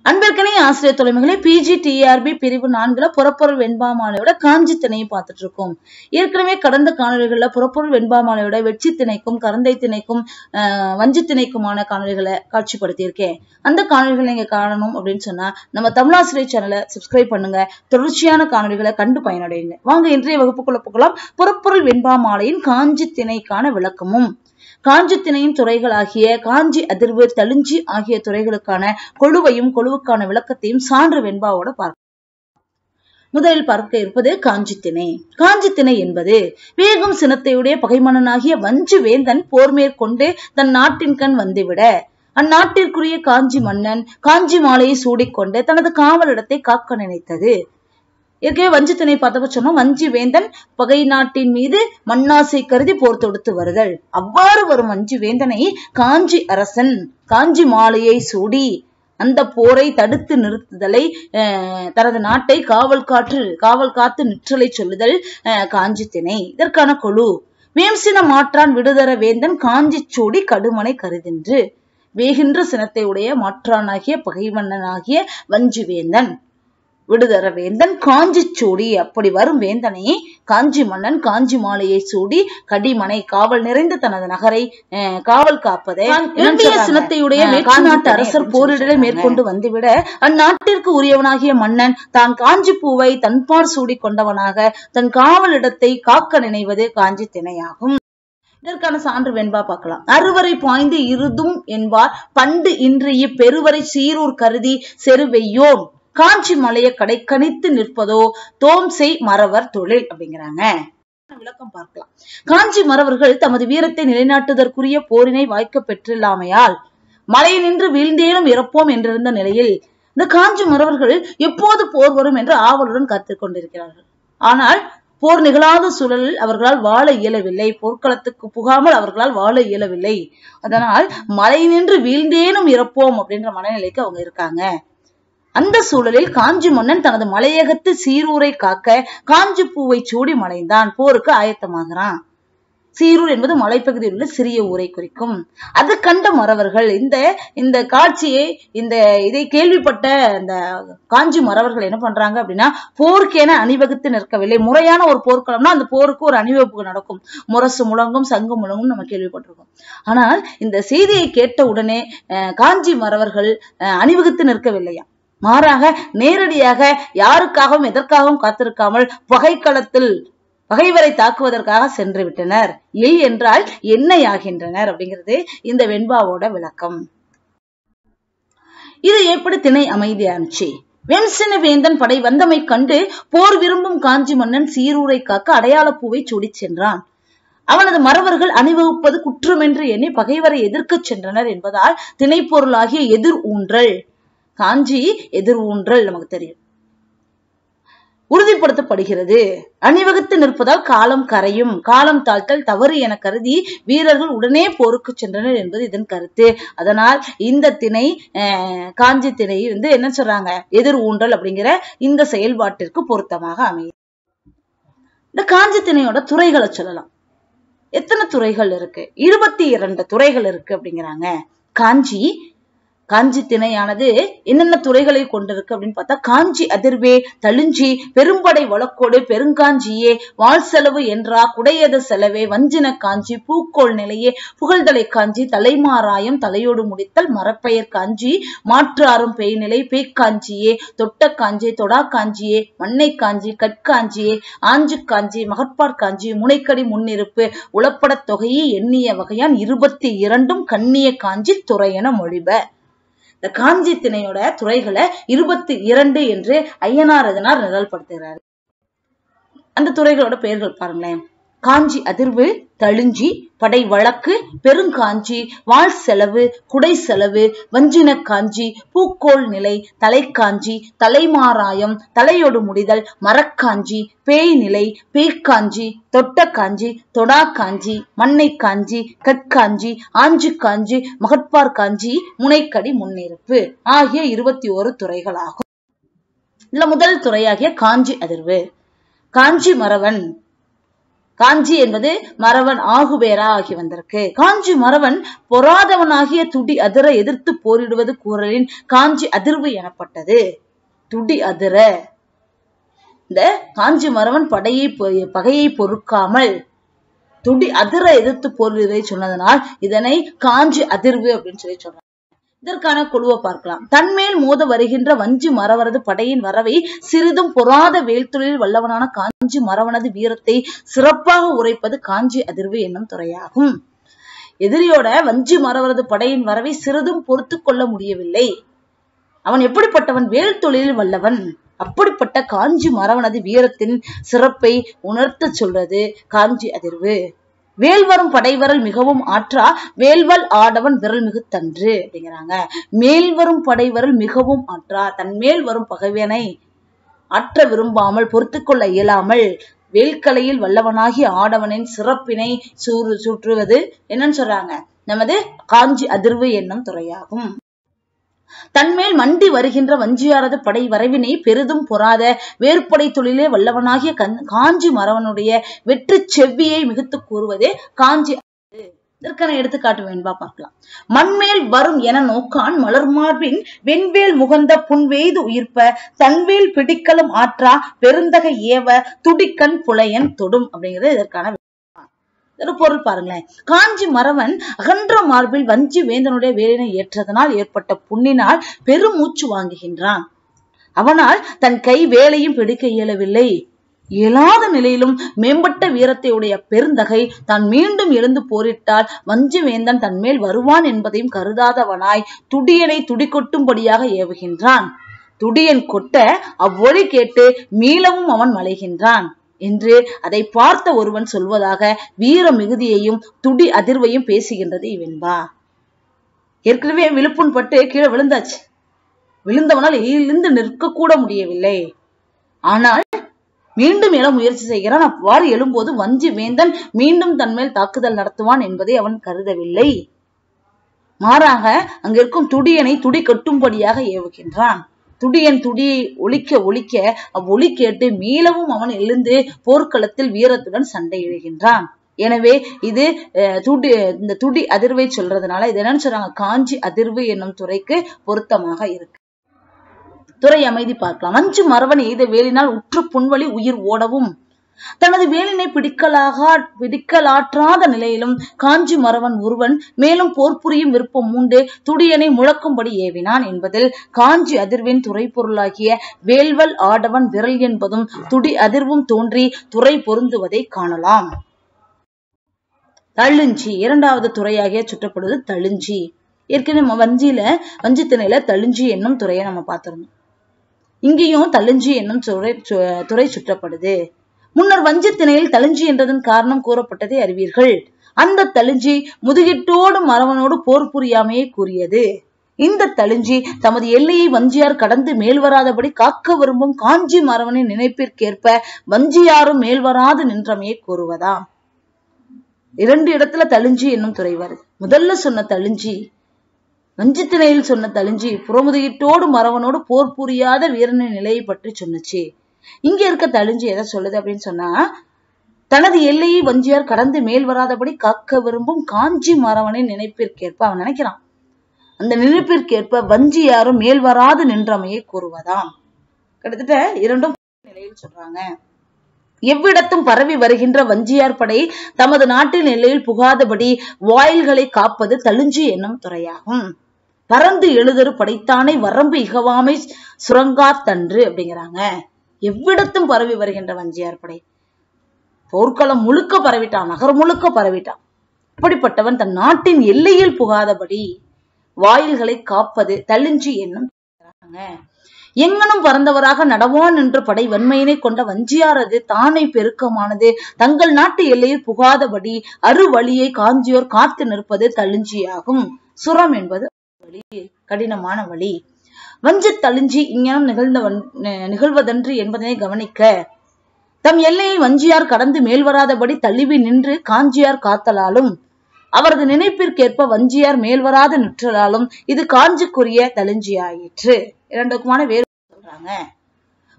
அன்பிற்கனே ஆசிரியர் தொலைமைகளை PG TRP பிரிவு நான்குல புறப்பொருள் வெண்பாமாலையோட காஞ்சி திணையை பார்த்துட்டு இருக்கோம் ஏற்கனவே கடந்த காணொலிகள்ல புறப்பொருள் வெண்பாமாலையோட வெற்றி திணைக்கும் கரந்தை திணைக்கும் ஆஹ் வஞ்சி திணைக்குமான காணொலிகளை காட்சிப்படுத்தியிருக்கேன் அந்த காணொலிகளை நீங்க காணணும் அப்படின்னு சொன்னா நம்ம தமிழாசிரியர் சேனலை சப்ஸ்கிரைப் பண்ணுங்க தொடர்ச்சியான காணொலிகளை கண்டு பயனடையுங்க வாங்க இன்றைய வகுப்புக்குள்ள போகலாம் புறப்பொருள் வெண்பாமாலையின் காஞ்சி திணைக்கான விளக்கமும் காஞ்சி திணையின் துறைகளாகிய காஞ்சி அதிர்வு தளிஞ்சி ஆகிய துறைகளுக்கான கொழுவையும் கொழுவுக்கான விளக்கத்தையும் சான்று வெண்பாவோட பார்க்க முதலில் பார்க்க இருப்பது காஞ்சி திணை காஞ்சி திணை என்பது வேகும் சினத்தையுடைய பகைமன்னனாகிய வஞ்சு வேந்தன் போர் மேற்கொண்டு தன் நாட்டின் கண் வந்துவிட அந்நாட்டிற்குரிய காஞ்சி மன்னன் காஞ்சி மாலையை சூடிக்கொண்டு தனது காவலிடத்தை காக்க நினைத்தது ஏற்கனவே வஞ்சித்திணை பார்த்தப்ப சொன்னோம் வஞ்சி வேந்தன் பகை நாட்டின் மீது மண்ணாசை கருதி போர் தொடுத்து வருதல் அவ்வாறு வரும் வஞ்சி வேந்தனை காஞ்சி அரசன் காஞ்சி மாலையை சூடி அந்த போரை தடுத்து நிறுத்துதலை அஹ், தனது நாட்டை காவல் காற்று காவல் காத்து நிற்றலை சொல்லுதல் அஹ், காஞ்சி திணை இதற்கான குழு வேம்சின மாற்றான் விடுதர வேந்தன் காஞ்சி சூடி கடுமனை கருதின்று வேகின்ற சினத்தை உடைய மாற்றானாகிய பகைமன்னனாகிய வஞ்சி வேந்தன் விடுதர வேந்தன் காஞ்சி சூடி அப்படி வரும் வேந்தனை காஞ்சி மன்னன் காஞ்சி மாலையை சூடி கடிமனை காவல் நிறைந்த தனது நகரை அஹ், காவல் காப்பதை இந்திய சினத்தையுடைய வேற்று நாட்டு அரசர் போரிடலை மேற்கொண்டு வந்துவிட அந்நாட்டிற்கு உரியவனாகிய மன்னன் தான் காஞ்சி பூவை தன்பார் சூடி கொண்டவனாக தன் காவலிடத்தை காக்க நினைவது காஞ்சி திணையாகும் இதற்கான சான்று வெண்பா பார்க்கலாம் அறுவரை பாய்ந்து இருதும் என்பார் பண்டு இன்றைய பெருவரை சீரூர் கருதி செருவெய்யோன் காஞ்சி மலைய கடை கணித்து நிற்பதோ தோம் செய் மறவர் தொழில் அப்படிங்கிறாங்க விளக்கம் பார்க்கலாம் காஞ்சி மறவர்கள் தமது வீரத்தை நிலைநாட்டுவதற்குரிய போரினை வாய்க்க பெற்றில்லாமையால் மலை நின்று வீழ்ந்தேனும் இறப்போம் என்றிருந்த நிலையில் இந்த காஞ்சி மறவர்கள் எப்போது போர் வரும் என்று ஆவலுடன் காத்துக் கொண்டிருக்கிறார்கள் ஆனால் போர் நிகழாத சூழலில் அவர்களால் வாழ இயலவில்லை போர்க்களத்துக்கு புகாமல் அவர்களால் வாழ இயலவில்லை அதனால் மலை நின்று வீழ்ந்தேனும் இறப்போம் அப்படின்ற மனநிலைக்கு அவங்க இருக்காங்க அந்த சூழலில் காஞ்சி மன்னன் தனது மலையகத்து சீரூரை காக்க காஞ்சி பூவை சூடி மலைந்தான் போருக்கு ஆயத்தமாகிறான் சீரூர் என்பது மலைப்பகுதியில் உள்ள சிறிய ஊரை குறிக்கும் அது கண்ட மறவர்கள் இந்த இந்த காட்சியை இந்த இதை கேள்விப்பட்ட இந்த காஞ்சி மறவர்கள் என்ன பண்றாங்க அப்படின்னா போருக்கென அணிவகுத்து நிற்கவில்லை முறையான ஒரு போர்க்களம்னா அந்த போருக்கு ஒரு அணிவகுப்பு நடக்கும் முரசு முழங்கும் சங்கு முழங்கும் நம்ம கேள்விப்பட்டிருக்கோம் ஆனால் இந்த செய்தியை கேட்ட உடனே அஹ், காஞ்சி மறவர்கள் அஹ், அணிவகுத்து நிற்கவில்லையா மாறாக நேரடியாக யாருக்காகவும் எதற்காகவும் காத்திருக்காமல் பகைக்களத்தில் பகைவரை தாக்குவதற்காக சென்று விட்டனர் எய் என்றால் என்னையாகின்றனர் அப்படிங்கிறது இந்த வெண்பாவோட விளக்கம் இது எப்படி திணை அமைதியானுச்சு வெம்சின வேந்தன் படை வந்தமை கண்டு போர் விரும்பும் காஞ்சி மன்னன் சீரூரை காக்க அடையாள பூவை சூடிச் சென்றான் அவனது மறவர்கள் அணிவகுப்பது குற்றம் என்று எண்ணி பகைவரை எதிர்க்கச் சென்றனர் என்பதால் திணைப்பொருளாகிய எதிர் ஊன்றல் காஞ்சி எதிர் ஊன்றல் நமக்கு தெரியும் உறுதிப்படுத்தப்படுகிறது அணிவகுத்து நிற்பதால் காலம் கரையும் காலம் தாழ்த்தல் தவறு என கருதி வீரர்கள் உடனே போருக்கு சென்றனர் என்பது இதன் கருத்து அதனால் இந்த திணை அஹ், காஞ்சி திணை வந்து என்ன சொல்றாங்க எதிர் ஊன்றல் அப்படிங்கிற இந்த செயல்பாட்டிற்கு பொருத்தமாக அமையும் இந்த காஞ்சி திணையோட துறைகளை சொல்லலாம் எத்தனை துறைகள் இருக்கு இருபத்தி இரண்டு துறைகள் இருக்கு அப்படிங்கிறாங்க காஞ்சி காஞ்சி திணையானது என்னென்ன துறைகளை கொண்டிருக்கு அப்படின்னு பார்த்தா காஞ்சி அதிர்வே தளிஞ்சி பெரும்படை வழக்கோடு பெருங்காஞ்சியே வாழ் செலவு என்றா குடையத செலவே வஞ்சின காஞ்சி பூக்கோள் நிலையே புகழ்தலை காஞ்சி தலைமாராயம் தலையோடு முடித்தல் மரப்பெயர் காஞ்சி மாற்றாரும் பெய்நிலை பேய்க்காஞ்சியே தொட்ட காஞ்சி தொடா காஞ்சியே மண்ணை காஞ்சி கற்காஞ்சியே ஆஞ்சு காஞ்சி மகட்பார் காஞ்சி முனைக்கடி முன்னிருப்பு உளப்படத் தொகையை எண்ணிய வகையான் இருபத்தி இரண்டும் கண்ணிய காஞ்சி துறையென மொழிப இந்த காஞ்சி திணையோட துறைகளை இருபத்தி இரண்டு என்று ஐயனார் அதனார் நிரல்படுத்துகிறார் அந்த துறைகளோட பெயர்கள் பாருங்களேன் காஞ்சி அதிர்வு தளிஞ்சி படை வழக்கு பெருங்காஞ்சி வாழ் செலவு குடை செலவு வஞ்சின காஞ்சி பூக்கோள் நிலை தலைக்காஞ்சி தலைமாராயம் தலையொடு முடிதல் மரக்காஞ்சி பேய் நிலை பேய்க்காஞ்சி தொட்ட காஞ்சி தொடா காஞ்சி மண்ணை காஞ்சி கற்காஞ்சி ஆஞ்சு காஞ்சி மகட்பார் காஞ்சி முனைக்கடி முன்னிருப்பு ஆகிய இருபத்தி ஓரு துறைகளாகும் இதுல முதல் துறையாகிய காஞ்சி அதிர்வு காஞ்சி மறவன் காஞ்சி என்பது மறவன் ஆகுபேரா ஆகி வந்திருக்கு காஞ்சி மறவன் பொறாதவனாகிய துடி அதிர எதிர்த்து போரிடுவது கூறலின் காஞ்சி அதிர்வு எனப்பட்டது துடி அதிர இந்த காஞ்சி மறவன் படையை பொ- பகையை பொறுக்காமல் துடி அதிர எதிர்த்து போரிடுவதை சொன்னதனால் இதனை காஞ்சி அதிர்வு அப்படின்னு சொல்லி சொல்றாங்க இதற்கான குழுவை பார்க்கலாம் தன்மேல் மோத வருகின்ற வஞ்சி மறவரது படையின் வரவை சிறிதும் பொறாத வேல்தொழில் வல்லவனான காஞ்சி மறவனது வீரத்தை சிறப்பாக உரைப்பது காஞ்சி அதிர்வு என்னும் துறையாகும் எதிரியோட வஞ்சி மறவரது படையின் வரவை சிறிதும் பொறுத்து கொள்ள முடியவில்லை அவன் எப்படிப்பட்டவன் வேல் தொழிலில் வல்லவன் அப்படிப்பட்ட காஞ்சி மறவனது வீரத்தின் சிறப்பை உணர்த்தச் சொல்றது காஞ்சி அதிர்வு வேல் வரும் படைவரல் மிகவும் ஆற்றா வேல்வல் ஆடவன் விரல் மிகுத்தன்று அப்படிங்கிறாங்க மேல் வரும் படைவரல் மிகவும் ஆற்றா தன் மேல் வரும் பகைவனை ஆற்ற விரும்பாமல் பொறுத்துக்கொள்ள இயலாமல் வேல்கலையில் வல்லவனாகி ஆடவனின் சிறப்பினை சூறு சுற்றுவது என்னன்னு சொல்றாங்க நமது காஞ்சி அதிர்வு என்னும் துறையாகும் தன்மேல் மண்டி வருகின்ற வஞ்சியாரது படை வரைவினை பெரிதும் பொறாத வேறுபடை தொழிலே வல்லவனாகிய கண்- காஞ்சி மறவனுடைய வெற்றி செவ்வியை மிகுத்து கூறுவதே காஞ்சி அது. இதற்கான எடுத்துக்காட்டு வேண்பா பார்க்கலாம் மண்மேல் வரும் என நோக்கான் மலர் மார்பின் வெண்வேல் முகந்த புன்வெய்து உயிர்ப்ப தன்வேல் பிடிக்கலும் ஆற்றா பெருந்தகை ஏவ துடிக்கண் புலையன் தொடும் அப்படிங்கிறது இதற்கான ஒரு பொருள் பாருங்களேன் காஞ்சி மறவன் அகன்ற மார்பில் வஞ்சி வேந்தனுடைய வேலினை ஏற்றதனால் ஏற்பட்ட புண்ணினால் பெருமூச்சு வாங்குகின்றான் அவனால் தன் கை வேலையும் பிடிக்க இயலவில்லை இயலாத நிலையிலும் மேம்பட்ட வீரத்தை உடைய பெருந்தகை தான் மீண்டும் எழுந்து போரிட்டால் வஞ்சி வேந்தன் தன் மேல் வருவான் என்பதையும் கருதாதவனாய் துடியனை துடிகொட்டும்படியாக ஏவுகின்றான் துடியன் கொட்ட அவ்வொலி கேட்டு மீளவும் அவன் மலைகின்றான் என்று அதை பார்த்த ஒருவன் சொல்வதாக வீர மிகுதியையும் துடி அதிர்வையும் பேசுகின்றது இவென்பா ஏற்கனவே விழுப்புண் பட்டு கீழே விழுந்தாச்சு விழுந்தவனால் எழுந்து நிற்க கூட முடியவில்லை ஆனால் மீண்டும் எழ முயற்சி செய்கிறான் அவ்வாறு எழும்போது வஞ்சி வேந்தன் மீண்டும் தன்மேல் தாக்குதல் நடத்துவான் என்பதை அவன் கருதவில்லை மாறாக அங்கிருக்கும் துடியனை துடி கட்டும்படியாக ஏவுகின்றான் துடியன் துடியை ஒலிக்க ஒலிக்க அவ்வொலி கேட்டு மீளவும் அவன் எழுந்து போர்க்களத்தில் வீரத்துடன் சண்டையிடுகின்றான் எனவே இது அஹ், துடி இந்த துடி அதிர்வை சொல்றதுனால இது என்னன்னு சொல்றாங்க காஞ்சி அதிர்வு என்னும் துறைக்கு பொருத்தமாக இருக்கு துறை அமைதி பார்க்கலாம் அஞ்சு மரவன் எய்த வேலினால் உற்று புண்வலி உயிர் ஓடவும் தனது வேலினை பிடிக்கலாக பிடிக்கலாற்றாத நிலையிலும் காஞ்சி மறவன் ஒருவன் மேலும் போர் புரியும் விருப்பம் உண்டு துடியனை முழக்கும்படி ஏவினான் என்பதில் காஞ்சி அதிர்வின் துறை பொருளாகிய வேல்வல் ஆடவன் விரல் என்பதும் துடி அதிர்வும் தோன்றி துறை பொருந்துவதை காணலாம் தழுஞ்சி இரண்டாவது துறையாகிய சுட்டப்படுவது தழுஞ்சி ஏற்கனவே நம்ம வஞ்சியில வஞ்சித்திணையில தழுஞ்சி என்னும் துறையை நம்ம பார்த்திருந்தோம் இங்கேயும் தழுஞ்சி என்னும் துறை சு- துறை சுற்றப்படுது முன்னர் வஞ்சித்திணையில் தழுஞ்சி என்றதன் காரணம் கூறப்பட்டதை அறிவீர்கள் அந்த தழுஞ்சி முதுகிட்டோடு மறவனோடு போர் புரியாமையே கூறியது இந்த தழுஞ்சி தமது எல்லையை வஞ்சியார் கடந்து மேல் வராதபடி காக்க விரும்பும் காஞ்சி மறவனின் நினைப்பிற்கேற்ப வஞ்சியாரும் மேல் வராது நின்றமையை கூறுவதாம் இரண்டு இடத்துல தழுஞ்சி என்னும் துறை வருது முதல்ல சொன்ன தழுஞ்சி வஞ்சித்திணையில் சொன்ன தழுஞ்சி புறமுதுகிட்டோடு மறவனோடு போர் புரியாத வீரனின் நிலையை பற்றி சொன்னுச்சு இங்க இருக்க தழுஞ்சி எதை சொல்லுது அப்படின்னு சொன்னா தனது எல்லையை வஞ்சியார் கடந்து மேல் வராதபடி காக்க விரும்பும் காஞ்சி மறவனின் நினைப்பிற்கேற்ப அவன் நினைக்கிறான் அந்த நினைப்பிற்கேற்ப வஞ்சியாரும் மேல் வராது நின்றமையை கூறுவதாம் கிட்டத்தட்ட இரண்டும் நிலையில் சொல்றாங்க எவ்விடத்தும் பரவி வருகின்ற வஞ்சியார் படை தமது நாட்டின் எல்லையில் புகாதபடி வாயில்களை காப்பது தழுஞ்சி என்னும் துறையாகும் பறந்து எழுதரு படைத்தானை வரம்பு இகவாமை சுரங்காத்தன்று அப்படிங்கிறாங்க எவ்விடத்தும் பரவி வருகின்ற வஞ்சியார் படை போர்க்களம் முழுக்க பரவிட்டான் நகர் முழுக்க பரவிட்டான் இப்படிப்பட்டவன் தன் நாட்டின் எல்லையில் புகாதபடி வாயில்களை காப்பது தழுஞ்சி என்னும் சொல்றாங்க. எங்கனும் பறந்தவராக நடவான் என்ற படை வன்மையினை கொண்ட வஞ்சியாரது தானை பெருக்கமானது தங்கள் நாட்டு எல்லையில் புகாதபடி அருவழியை காஞ்சியோர் காத்து நிற்பது தழுஞ்சியாகும் சுரம் என்பது வழி கடினமான வழி வஞ்சத் தழுஞ்சி இங்ஙனம் நிகழ்ந்த நிகழ்வதன்று என்பதனை கவனிக்க தம் எல்லையை வஞ்சியார் கடந்து மேல் வராதபடி தள்ளிவி நின்று காஞ்சியார் காத்தலாலும் அவரது நினைப்பிற்கேற்ப வஞ்சியார் மேல் வராது நிற்றலாலும் இது காஞ்சிக்குரிய தழுஞ்சியாயிற்று இரண்டுக்குமான வேறு சொல்றாங்க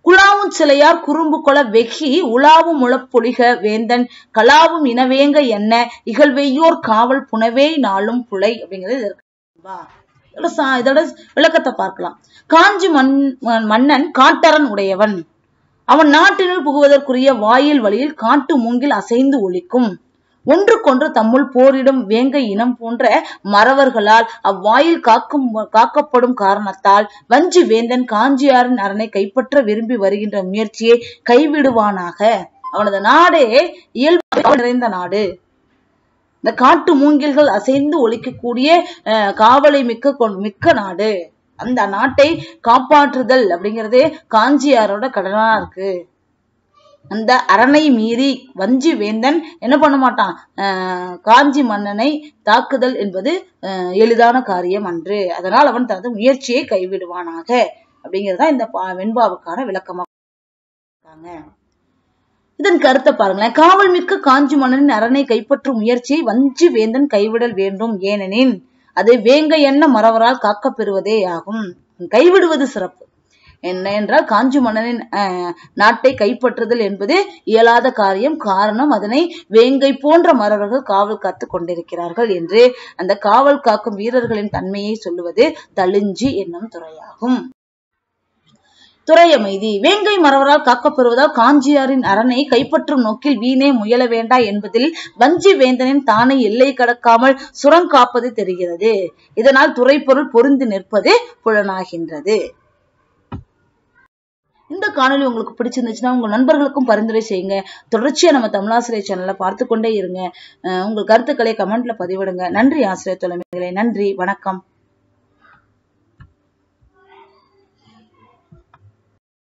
குழாவும் சிலையார் குறும்பு கொல வெகி உலாவும் முளப்பொழிக வேந்தன் கலாவும் இனவேங்க என்ன இகழ்வெய்யோர் காவல் புனவே நாளும் புலை அப்படிங்கிறது இது இருக்கு வா. இதோட சா- இதோட விளக்கத்தை பார்க்கலாம் காஞ்சி மண் மன்னன் காட்டரன் உடையவன் அவன் நாட்டினுள் புகுவதற்குரிய வாயில் வழியில் காட்டு மூங்கில் அசைந்து ஒலிக்கும் ஒன்றுக்கொன்று தம்முள் போரிடும் வேங்கை இனம் போன்ற மறவர்களால் அவ்வாயில் காக்கும் காக்கப்படும் காரணத்தால் வஞ்சி வேந்தன் காஞ்சியாரின் அரணை கைப்பற்ற விரும்பி வருகின்ற முயற்சியை கைவிடுவானாக அவனது நாடே இயல்பு நிறைந்த நாடு இந்த காட்டு மூங்கில்கள் அசைந்து ஒலிக்கக்கூடிய அஹ், காவலை மிக்க கொண்- மிக்க நாடு அந்த நாட்டை காப்பாற்றுதல் அப்படிங்கிறது காஞ்சியாரோட கடனா இருக்கு அந்த அரணை மீறி வஞ்சி வேந்தன் என்ன பண்ண மாட்டான் அஹ், காஞ்சி மன்னனை தாக்குதல் என்பது அஹ், எளிதான காரியம் அன்று அதனால் அவன் தனது முயற்சியை கைவிடுவானாக அப்படிங்கறதா இந்த பா- வெண்பாவுக்கான விளக்கமா இருக்காங்க இதன் கருத்தை பாருங்களேன் காவல் மிக்க காஞ்சி மன்னனின் அரணை கைப்பற்றும் முயற்சியை வஞ்சி வேந்தன் கைவிடல் வேண்டும் ஏனெனின் அது வேங்க எண்ண மறவரால் காக்கப் பெறுவதே ஆகும் கைவிடுவது சிறப்பு என்ன என்றால் காஞ்சி மன்னனின் அஹ், நாட்டை கைப்பற்றுதல் என்பது இயலாத காரியம் காரணம் அதனை வேங்கை போன்ற மறவர்கள் காவல் காத்து கொண்டிருக்கிறார்கள் என்று அந்த காவல் காக்கும் வீரர்களின் தன்மையை சொல்லுவது தளிஞ்சி என்னும் துறையாகும் துறையமைதி வேங்கை மறவரால் காக்கப்பெறுவதால் காஞ்சியாரின் அரணை கைப்பற்றும் நோக்கில் வீணே முயல வேண்டா என்பதில் வஞ்சி வேந்தனின் தானை எல்லை கடக்காமல் சுரங்காப்பது தெரிகிறது இதனால் துறைப்பொருள் பொருந்தி நிற்பது புலனாகின்றது இந்த காணொளி உங்களுக்கு பிடிச்சிருந்துச்சுன்னா உங்க நண்பர்களுக்கும் பரிந்துரை செய்யுங்க தொடர்ச்சியா நம்ம தமிழாசிரியர் சேனலை பார்த்து கொண்டே இருங்க அஹ் உங்கள் கருத்துக்களை கமெண்ட்ல பதிவிடுங்க நன்றி ஆசிரியர் தலைமைகளே நன்றி வணக்கம்